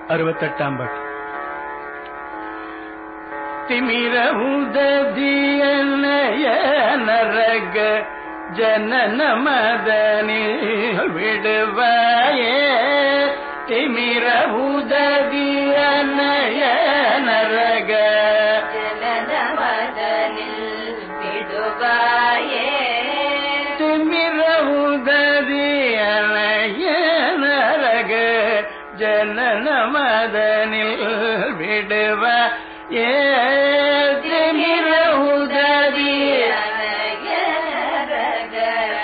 அறுபத்தெட்டாம் பாட்டு திமிர உததியனய நரக ஜனன மதனில் விடுவாயே திமிர உததியனய நரக ஜனனமதனில் விடுவாயே திமிர உததியனய நரக ஜனன மதனில் விடுவ ஏ திமிர உததிய ஜனக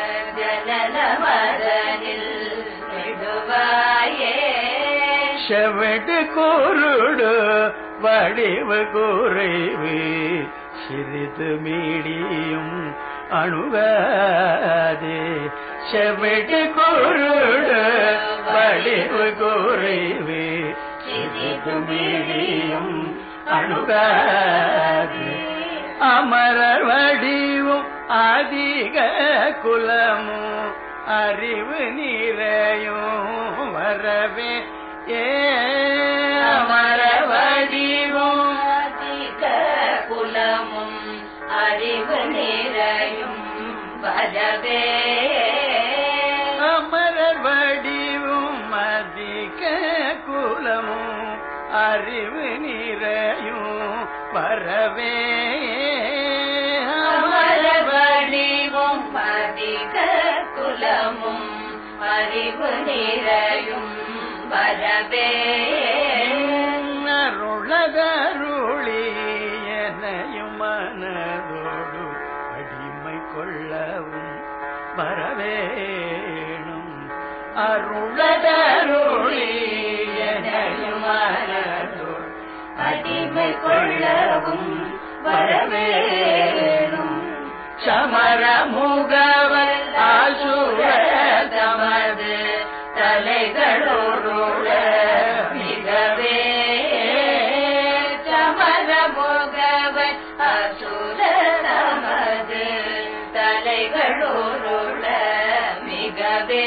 ஜனனமதனில் விடுவாயே செவடு குருடு வடிவு குறைவு சிறிது மீடியும் அணுகாதே செவடு குருடு வடிவு குறைவு சிறிது மீடியும் அணுகாதே அமரர் வடிவும் அதிக குலமும் அறிவு நிறையும் வரவே ஏ அமர வடிவும் அதிக குலமும் அறிவு நிறையும் வரவே அமரர் வடிவும் அதிக குலமும் அறிவு நிறையும் வரவே அமர வடிவும் அதிக குலமும் அறிவு நிறையும் வரவே அருளதருளி எனையும் மனதோடு அடிமை கொள்ளவும் வரவேணும் அருளதருளி எனையும் மனதோடு அடிமை கொள்ளவும் வரவேணும் சமர முகவல் ஆசுர தமது தலைகளோருள மிகவே சமர முகவன் அசுர நமது தலைகளோருள மிகவே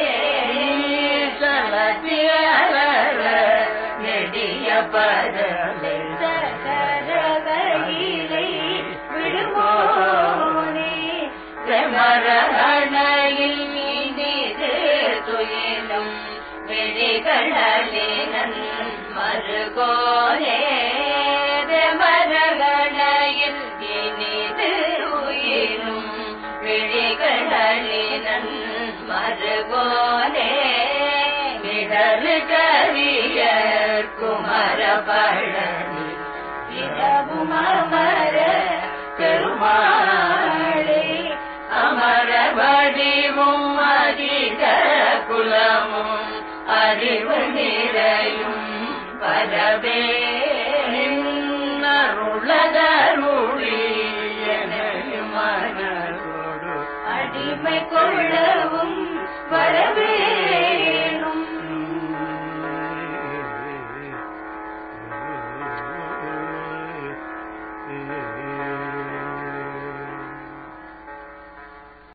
சலத்தியலர நெடிய பதலை சகரகையிலை விடுவோனே செமரகணையில் மீது துயிலும் விழிகளினன் மறுகோனே மரகணையில் இனிது உயிரும் விழிகளினன் மறுகோனே மிடறு கரியர் குமர பழனி இடமும் அமர பெருமாளே அமர வடிவும் அதிக குலமும் அறிவு நிறையும் பரவே அருளதருளி எனையும் மனதோடு அடிமை கொள்ள